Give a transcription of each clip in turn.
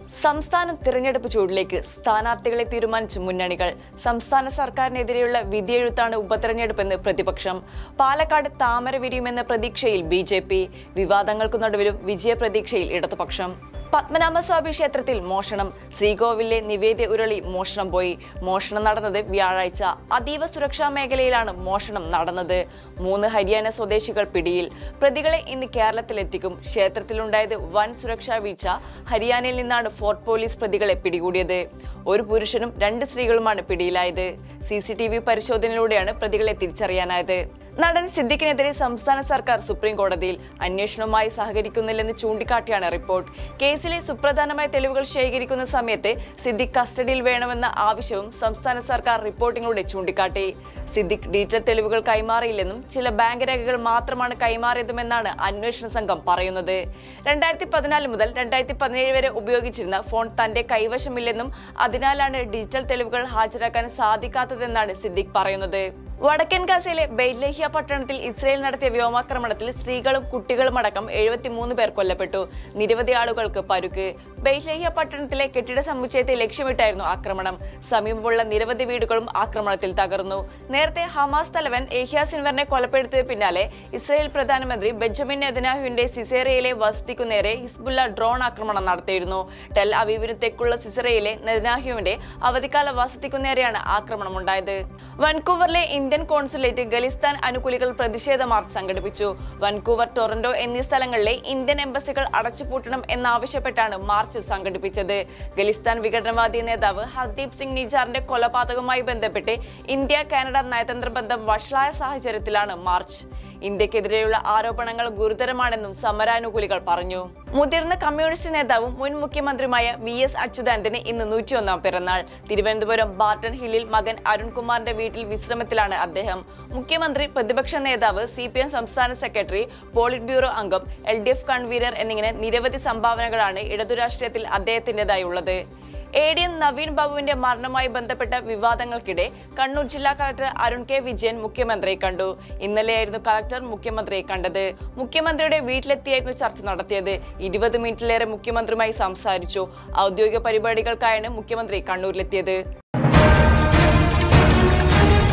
സംസ്ഥാന തിരഞ്ഞെടുപ്പ് ചൂടിലേക്ക് സ്ഥാനാർത്ഥികളെ തീരുമാനിച്ച് മുന്നണികൾ സംസ്ഥാന സർക്കാരിനെതിരെയുള്ള വിധിയെഴുത്താണ് ഉപതെരഞ്ഞെടുപ്പെന്ന് പ്രതിപക്ഷം പാലക്കാട് താമര വിരിയുമെന്ന പ്രതീക്ഷയിൽ ബി ജെ പി വിവാദങ്ങൾക്കു നടുവിലും വിജയപ്രതീക്ഷയിൽ ഇടതുപക്ഷം പത്മനാഭസ്വാമി ക്ഷേത്രത്തിൽ മോഷണം ശ്രീകോവിലെ നിവേദ്യ ഉരുളി മോഷണം പോയി മോഷണം നടന്നത് വ്യാഴാഴ്ച അതീവ സുരക്ഷാ മേഖലയിലാണ് മോഷണം നടന്നത് മൂന്ന് ഹരിയാന സ്വദേശികൾ പിടിയിൽ പ്രതികളെ ഇന്ന് കേരളത്തിലെത്തിക്കും ക്ഷേത്രത്തിലുണ്ടായത് വൻ സുരക്ഷാ വീഴ്ച ഹരിയാനയിൽ നിന്നാണ് ഫോർട്ട് പോലീസ് പ്രതികളെ പിടികൂടിയത് ഒരു പുരുഷനും രണ്ട് സ്ത്രീകളുമാണ് പിടിയിലായത് സി സി ടി വി പരിശോധനയിലൂടെയാണ് പ്രതികളെ തിരിച്ചറിയാനായത് നടൻ സിദ്ദിഖിനെതിരെ സംസ്ഥാന സർക്കാർ സുപ്രീം കോടതിയിൽ അന്വേഷണവുമായി സഹകരിക്കുന്നില്ലെന്ന് ചൂണ്ടിക്കാട്ടിയാണ് റിപ്പോർട്ട് കേസിലെ സുപ്രധാനമായ തെളിവുകൾ ശേഖരിക്കുന്ന സമയത്ത് സിദ്ദിഖ് കസ്റ്റഡിയിൽ വേണമെന്ന ആവശ്യവും സംസ്ഥാന സർക്കാർ റിപ്പോർട്ടിലൂടെ ചൂണ്ടിക്കാട്ടി സിദ്ദിഖ് ഡിജിറ്റൽ തെളിവുകൾ കൈമാറിയില്ലെന്നും ചില ബാങ്ക് രേഖകൾ മാത്രമാണ് കൈമാറിയതുമെന്നാണ് അന്വേഷണ സംഘം പറയുന്നത് രണ്ടായിരത്തി പതിനാല് മുതൽ രണ്ടായിരത്തി പതിനേഴ് വരെ ഉപയോഗിച്ചിരുന്ന ഫോൺ തന്റെ കൈവശമില്ലെന്നും അതിനാലാണ് ഡിജിറ്റൽ തെളിവുകൾ ഹാജരാക്കാൻ സാധിക്കാത്തതെന്നാണ് സിദ്ദിഖ് പറയുന്നത് വടക്കൻ ഗാസയിലെ ബെയ്ലേഹിയ പട്ടണത്തിൽ ഇസ്രയേൽ നടത്തിയ വ്യോമാക്രമണത്തിൽ സ്ത്രീകളും കുട്ടികളും അടക്കം എഴുപത്തിമൂന്ന് പേർ കൊല്ലപ്പെട്ടു നിരവധി ആളുകൾക്ക് പരുക്ക് ബെയ്ലേഹിയ പട്ടണത്തിലെ കെട്ടിട സമുച്ചയത്തെ ലക്ഷ്യമിട്ടായിരുന്നു ആക്രമണം സമീപമുള്ള നിരവധി വീടുകളും ആക്രമണത്തിൽ തകർന്നു നേരത്തെ ഹമാസ് തലവൻ ഏഹ്യ സിൻവറിനെ കൊലപ്പെടുത്തിയ പിന്നാലെ ഇസ്രയേൽ പ്രധാനമന്ത്രി ബെഞ്ചമിൻ നെതന്യാഹുവിന്റെ സിസേറിയയിലെ വസതിക്കു നേരെ ഹിസ്ബുള്ള ഡ്രോൺ ആക്രമണം നടത്തിയിരുന്നു ടെൽ അവീവിന് തെക്കുള്ള സിസേറിയയിലെ നെതന്യാഹുവിന്റെ അവധിക്കാല വസതിക്കു നേരെയാണ് ആക്രമണമുണ്ടായത് വൻകൂവറിലെ ഇന്ത്യൻ കോൺസുലേറ്റ് ഖലിസ്ഥാൻ അനുകൂലികൾ പ്രതിഷേധ മാർച്ച് സംഘടിപ്പിച്ചു വൻകൂവർ ടൊറന്റോ എന്നീ സ്ഥലങ്ങളിലെ ഇന്ത്യൻ എംബസികൾ അടച്ചുപൂട്ടണം എന്നാവശ്യപ്പെട്ടാണ് മാർച്ച് സംഘടിപ്പിച്ചത് ഖലിസ്ഥാൻ വിഘടനവാദി നേതാവ് ഹർദീപ് സിംഗ് നിജാറിന്റെ കൊലപാതകവുമായി ബന്ധപ്പെട്ട് ഇന്ത്യ കാനഡ നയതന്ത്ര ബന്ധം വഷളായ സാഹചര്യത്തിലാണ് മാർച്ച് ഇന്ത്യക്കെതിരെയുള്ള ആരോപണങ്ങൾ ഗുരുതരമാണെന്നും സമരാനുകൂലികൾ പറഞ്ഞു മുതിർന്ന കമ്മ്യൂണിസ്റ്റ് നേതാവും മുൻ മുഖ്യമന്ത്രിയുമായ വി എസ് അച്യുതാനന്ദന് ഇന്ന് നൂറ്റിയൊന്നാം പിറന്നാൾ തിരുവനന്തപുരം ബാർട്ടൺ ഹില്ലിൽ മകൻ അരുൺകുമാറിന്റെ വീട്ടിൽ വിശ്രമത്തിലാണ് അദ്ദേഹം മുഖ്യമന്ത്രി പ്രതിപക്ഷ നേതാവ് സി പി എം സംസ്ഥാന സെക്രട്ടറി പോളിറ്റ് ബ്യൂറോ അംഗം എൽ ഡി എഫ് കൺവീനർ എന്നിങ്ങനെ നിരവധി സംഭാവനകളാണ് ഇടതു രാഷ്ട്രീയത്തിൽ അദ്ദേഹത്തിൻ്റെതായി ഉള്ളത് എ ഡി എം നവീൻ ബാബുവിന്റെ മരണവുമായി ബന്ധപ്പെട്ട വിവാദങ്ങൾക്കിടെ കണ്ണൂർ ജില്ലാ കളക്ടർ അരുൺ കെ വിജയൻ മുഖ്യമന്ത്രിയെ കണ്ടു ഇന്നലെയായിരുന്നു കളക്ടർ മുഖ്യമന്ത്രിയെ കണ്ടത് മുഖ്യമന്ത്രിയുടെ വീട്ടിലെത്തിയായിരുന്നു ചർച്ച നടത്തിയത് ഇരുപത് മിനിറ്റിലേറെ മുഖ്യമന്ത്രിയുമായി സംസാരിച്ചു ഔദ്യോഗിക പരിപാടികൾക്കായാണ് മുഖ്യമന്ത്രി കണ്ണൂരിലെത്തിയത്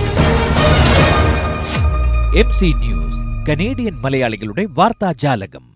എം സി ന്യൂസ് കനേഡിയൻ മലയാളികളുടെ വാർത്താജാലകം